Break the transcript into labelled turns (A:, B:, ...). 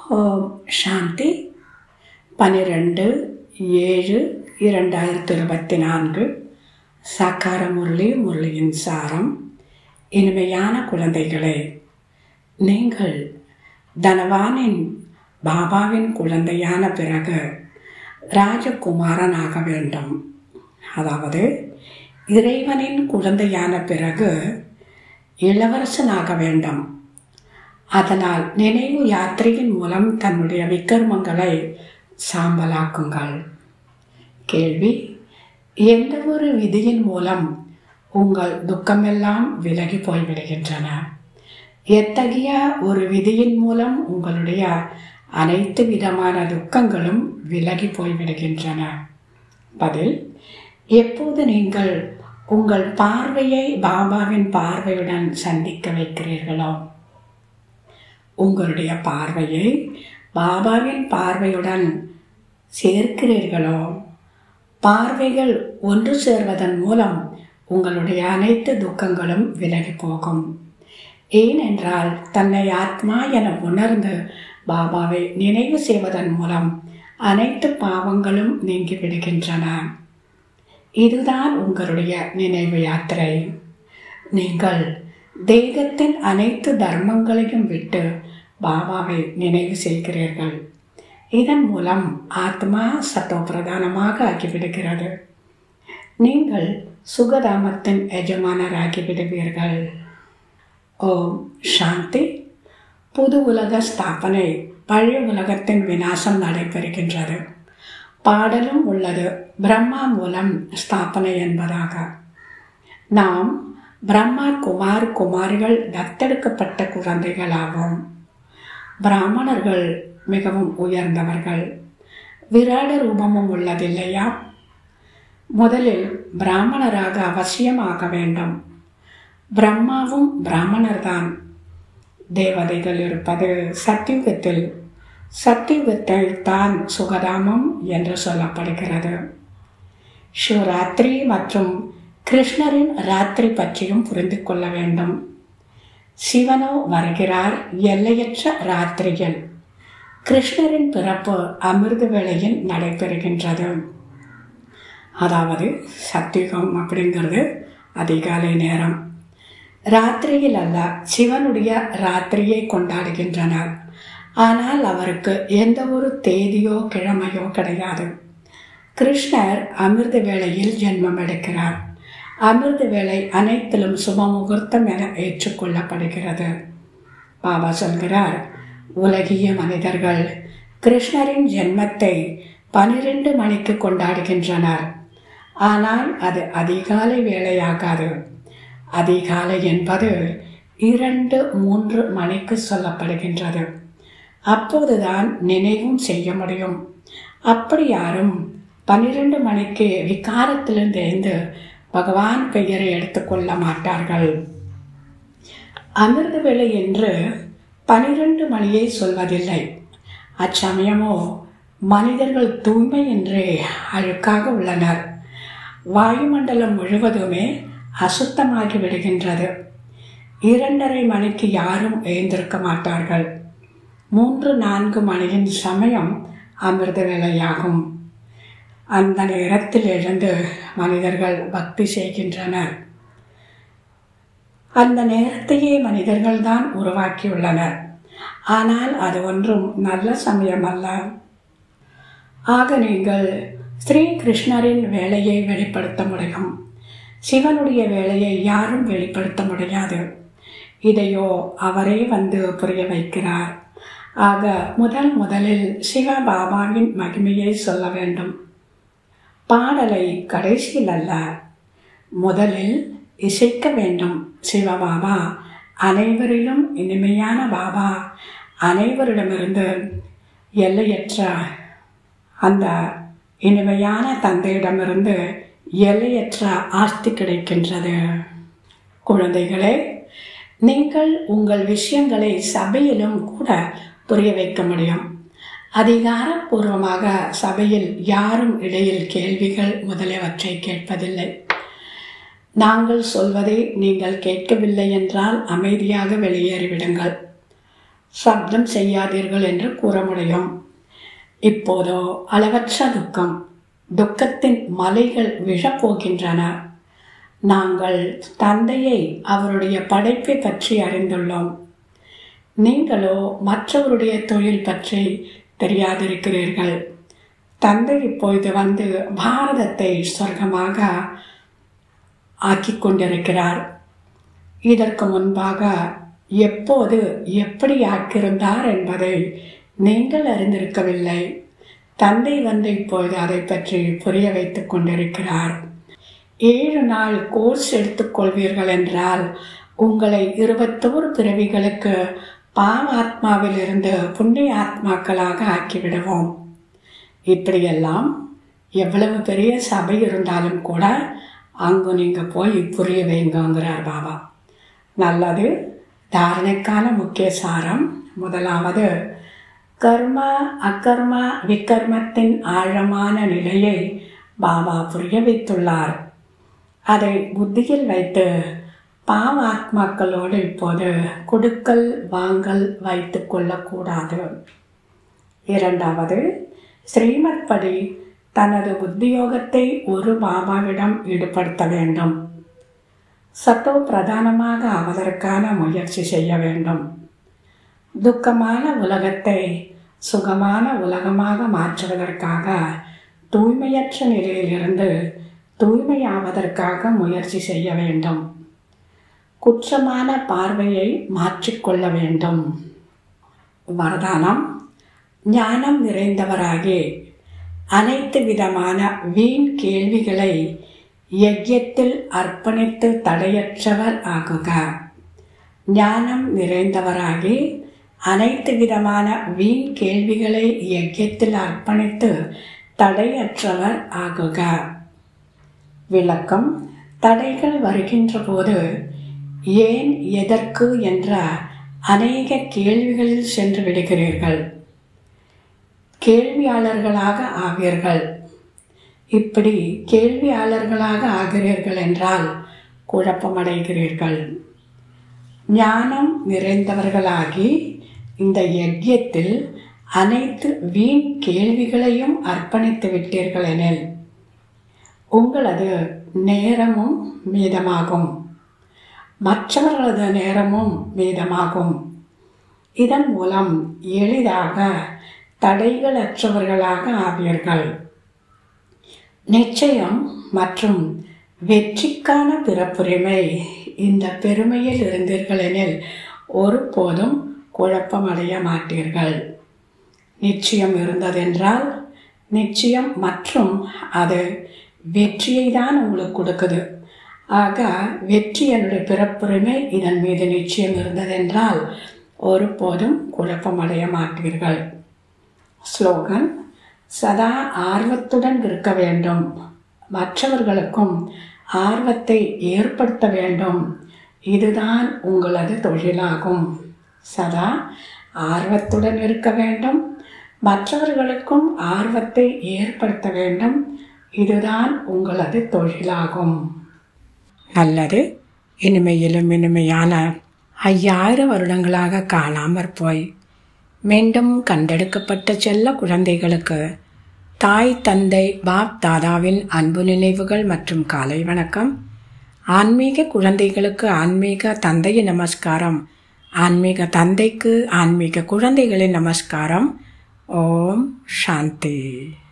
A: ஓம் சாந்தி பனிரெண்டு ஏழு இரண்டாயிரத்தி இருபத்தி நான்கு சக்கார முரளி முரளியின் சாரம் இனிமையான குழந்தைகளே நீங்கள் தனவானின் பாபாவின் குழந்தையான பிறகு ராஜகுமாரனாக வேண்டும் அதாவது இறைவனின் குழந்தையான பிறகு இளவரசனாக வேண்டும் அதனால் நினைவு யாத்திரையின் மூலம் தன்னுடைய விக்கிரமங்களை சாம்பலாக்குங்கள் கேள்வி எந்த ஒரு விதியின் மூலம் உங்கள் துக்கமெல்லாம் விலகி போய்விடுகின்றன எத்தகைய ஒரு விதியின் மூலம் உங்களுடைய அனைத்து விதமான துக்கங்களும் விலகி போய்விடுகின்றன பதில் எப்போது நீங்கள் உங்கள் பார்வையை பாபாவின் பார்வையுடன் சந்திக்க வைக்கிறீர்களோ உங்களுடைய பார்வையை பாபாவின் பார்வையுடன் சேர்க்கிறீர்களோ பார்வைகள் ஒன்று சேர்வதன் மூலம் உங்களுடைய அனைத்து துக்கங்களும் விலகி போகும் ஏனென்றால் தன்னை ஆத்மா என உணர்ந்து பாபாவை நினைவு செய்வதன் மூலம் அனைத்து பாவங்களும் நீங்கி விடுகின்றன இதுதான் உங்களுடைய நினைவு யாத்திரை நீங்கள் தெய்வத்தின் அனைத்து தர்மங்களையும் விட்டு பாபாவை நினைவு செய்கிறீர்கள் இதன் மூலம் ஆத்மா சத்தோ பிரதானமாக ஆகிவிடுகிறது நீங்கள் சுகதாமத்தின் எஜமானராகி விடுவீர்கள் ஓம் சாந்தி புது உலக ஸ்தாபனை பழைய உலகத்தின் விநாசம் நடைபெறுகின்றது பாடலும் உள்ளது பிரம்மா மூலம் ஸ்தாபனை என்பதாக நாம் பிரம்மா குமார் குமாரிகள் தத்தெடுக்கப்பட்ட குழந்தைகளாகும் பிராமணர்கள் மிகவும் உயர்ந்தவர்கள் விராட ரூபமும் உள்ளதில்லையா முதலில் பிராமணராக அவசியமாக வேண்டும் பிரம்மாவும் பிராமணர்தான் தேவதைகள் இருப்பது சத்தியுகத்தில் சத்தியுகத்தில் தான் சுகதாமம் என்று சொல்லப்படுகிறது சிவராத்திரி மற்றும் கிருஷ்ணரின் ராத்திரி பற்றியும் புரிந்து கொள்ள வேண்டும் சிவனோ வருகிறார் எல்லையற்ற ராத்திரியில் கிருஷ்ணரின் பிறப்பு அமிர்த வேளையில் நடைபெறுகின்றது அதாவது சத்தியுகம் அப்படிங்கிறது அதிகாலை நேரம் ராத்திரியில் அல்ல சிவனுடைய ராத்திரியை கொண்டாடுகின்றனர் ஆனால் அவருக்கு எந்த ஒரு தேதியோ கிழமையோ கிடையாது கிருஷ்ணர் அமிர்த வேளையில் ஜென்மம் எடுக்கிறார் அமிர்த வேலை அனைத்திலும் சுபமுகூர்த்தம் என ஏற்றுக்கொள்ளப்படுகிறது பாபா சொல்கிறார் உலகிய மனிதர்கள் கிருஷ்ணரின் ஜென்மத்தை பனிரெண்டு மணிக்கு கொண்டாடுகின்றனர் ஆனால் அது அதிகாலை வேலையாகாது அதிகாலை என்பது இரண்டு மூன்று மணிக்கு சொல்லப்படுகின்றது அப்போதுதான் நினைவும் செய்ய முடியும் அப்படி யாரும் பன்னிரண்டு மணிக்கு விகாரத்திலிருந்து எழுந்து பகவான் பெயரை எடுத்துக்கொள்ள மாட்டார்கள் அமிர்த வேலை என்று பனிரெண்டு மணியை சொல்வதில்லை அச்சமயமோ மனிதர்கள் தூய்மை என்றே அழுக்காக உள்ளனர் வாயுமண்டலம் முழுவதுமே அசுத்தமாகி விடுகின்றது இரண்டரை மணிக்கு யாரும் எழுந்திருக்க மாட்டார்கள் மூன்று நான்கு மணியின் சமயம் அமிர்த வேலையாகும் அந்த நேரத்தில் எழுந்து மனிதர்கள் பக்தி செய்கின்றனர் அந்த நேரத்தையே மனிதர்கள் தான் உருவாக்கியுள்ளனர் ஆனால் அது ஒன்றும் நல்ல சமயம் அல்ல ஆக நீங்கள் ஸ்ரீ கிருஷ்ணரின் வேலையை வெளிப்படுத்த முடியும் சிவனுடைய வேலையை யாரும் வெளிப்படுத்த முடியாது இதையோ அவரே வந்து புரிய வைக்கிறார் ஆக முதல் முதலில் சிவ பாபாவின் மகிமையை சொல்ல வேண்டும் பாடலை கடைசியில் அல்ல முதலில் இசைக்க வேண்டும் சிவபாபா அனைவரிலும் இனிமையான பாபா அனைவரிடமிருந்து எல்லையற்ற அந்த இனிமையான தந்தையிடமிருந்து எல்லையற்ற ஆஸ்தி கிடைக்கின்றது குழந்தைகளே நீங்கள் உங்கள் விஷயங்களை சபையிலும் கூட புரிய வைக்க முடியும் அதிகாரப்பூர்வமாக சபையில் யாரும் இடையில் கேள்விகள் முதலியவற்றை கேட்பதில்லை நாங்கள் சொல்வதை நீங்கள் கேட்கவில்லை என்றால் அமைதியாக வெளியேறிவிடுங்கள் சப்தம் செய்யாதீர்கள் என்று கூற முடியும் இப்போதோ அளவற்ற துக்கம் துக்கத்தின் மலைகள் விழப்போகின்றன நாங்கள் தந்தையை அவருடைய படைப்பை பற்றி அறிந்துள்ளோம் நீங்களோ மற்றவருடைய தொழில் பற்றி தெரியாதிருக்கிறீர்கள் தந்தை இப்பொழுது வந்து பாரதத்தை சொர்க்கமாக ஆக்கிக் கொண்டிருக்கிறார் இதற்கு முன்பாக எப்போது எப்படி ஆக்கியிருந்தார் என்பதை நீங்கள் அறிந்திருக்கவில்லை தந்தை வந்து இப்பொழுது அதை பற்றி புரிய வைத்துக் கொண்டிருக்கிறார் ஏழு நாள் கோர்ஸ் எடுத்துக்கொள்வீர்கள் என்றால் உங்களை இருபத்தோரு பிறவிகளுக்கு பாவாத்மாவில் இருந்து புண்ணிய ஆத்மாக்களாக ஆக்கிவிடுவோம் இப்படியெல்லாம் எவ்வளவு பெரிய சபை இருந்தாலும் கூட அங்கு நீங்கள் போய் புரிய வைங்கிறார் பாபா நல்லது தாரணைக்கான முக்கிய சாரம் முதலாவது கர்ம அக்கர்ம விக்கர்மத்தின் ஆழமான நிலையை பாபா புரிய வைத்துள்ளார் அதை புத்தியில் வைத்து பாவ ஆத்மாக்களோடு இப்போது கொடுக்கல் வாங்கல் வைத்து கொள்ளக்கூடாது இரண்டாவது ஸ்ரீமத் படி தனது உத்தியோகத்தை ஒரு பாபாவிடம் ஈடுபடுத்த வேண்டும் சத்தோ பிரதானமாக ஆவதற்கான முயற்சி செய்ய வேண்டும் துக்கமான உலகத்தை சுகமான உலகமாக மாற்றுவதற்காக தூய்மையற்ற நிலையிலிருந்து தூய்மையாவதற்காக முயற்சி செய்ய வேண்டும் குற்றமான பார்வையை மாற்றிக்கொள்ள வேண்டும் வரதானம் ஞானம் நிறைந்தவராகி அனைத்து விதமான வீண் கேள்விகளை யஜ்யத்தில் அர்ப்பணித்து தடையற்றவர் ஆகுக ஞானம் நிறைந்தவராகி அனைத்து விதமான வீண் கேள்விகளை யஜ்யத்தில் அர்ப்பணித்து தடையற்றவர் ஆகுக விளக்கம் தடைகள் வருகின்ற போது ஏன் எதற்கு என்ற அநேக கேள்விகளில் சென்று விடுகிறீர்கள் கேள்வியாளர்களாக ஆவீர்கள் இப்படி கேள்வியாளர்களாக ஆகிறீர்கள் என்றால் குழப்பமடைகிறீர்கள் ஞானம் நிறைந்தவர்களாகி இந்த யஜ்யத்தில் அனைத்து வீண் கேள்விகளையும் அர்ப்பணித்து விட்டீர்கள் எனில் உங்களது நேரமும் மீதமாகும் மற்றவர்களது நேரமும் மீதமாகும் இதன் மூலம் எளிதாக தடைகளற்றவர்களாக ஆவீர்கள் நிச்சயம் மற்றும் வெற்றிக்கான பிறப்புரிமை இந்த பெருமையில் இருந்தீர்கள் எனில் ஒருபோதும் குழப்பமடைய மாட்டீர்கள் நிச்சயம் இருந்ததென்றால் நிச்சயம் மற்றும் அது வெற்றியை தான் உங்களுக்கு கொடுக்குது ஆக வெற்றி என்னுடைய பிறப்புரிமை இதன் மீது நிச்சயம் இருந்ததென்றால் ஒருபோதும் குழப்பமடைய மாட்டீர்கள் ஸ்லோகன் சதா ஆர்வத்துடன் இருக்க வேண்டும் மற்றவர்களுக்கும் ஆர்வத்தை ஏற்படுத்த வேண்டும் இதுதான் உங்களது தொழிலாகும் சதா ஆர்வத்துடன் இருக்க வேண்டும் மற்றவர்களுக்கும் ஆர்வத்தை ஏற்படுத்த வேண்டும் இதுதான் உங்களது தொழிலாகும் நல்லது இனிமையிலும் இனிமையான ஐயாயிரம் வருடங்களாக காணாமற் போய் மீண்டும் கண்டெடுக்கப்பட்ட செல்ல குழந்தைகளுக்கு தாய் தந்தை பாப் தாதாவின் அன்பு நினைவுகள் மற்றும் காலை வணக்கம் ஆன்மீக குழந்தைகளுக்கு ஆன்மீக தந்தையின் நமஸ்காரம் ஆன்மீக தந்தைக்கு ஆன்மீக குழந்தைகளின் நமஸ்காரம் ஓம் சாந்தி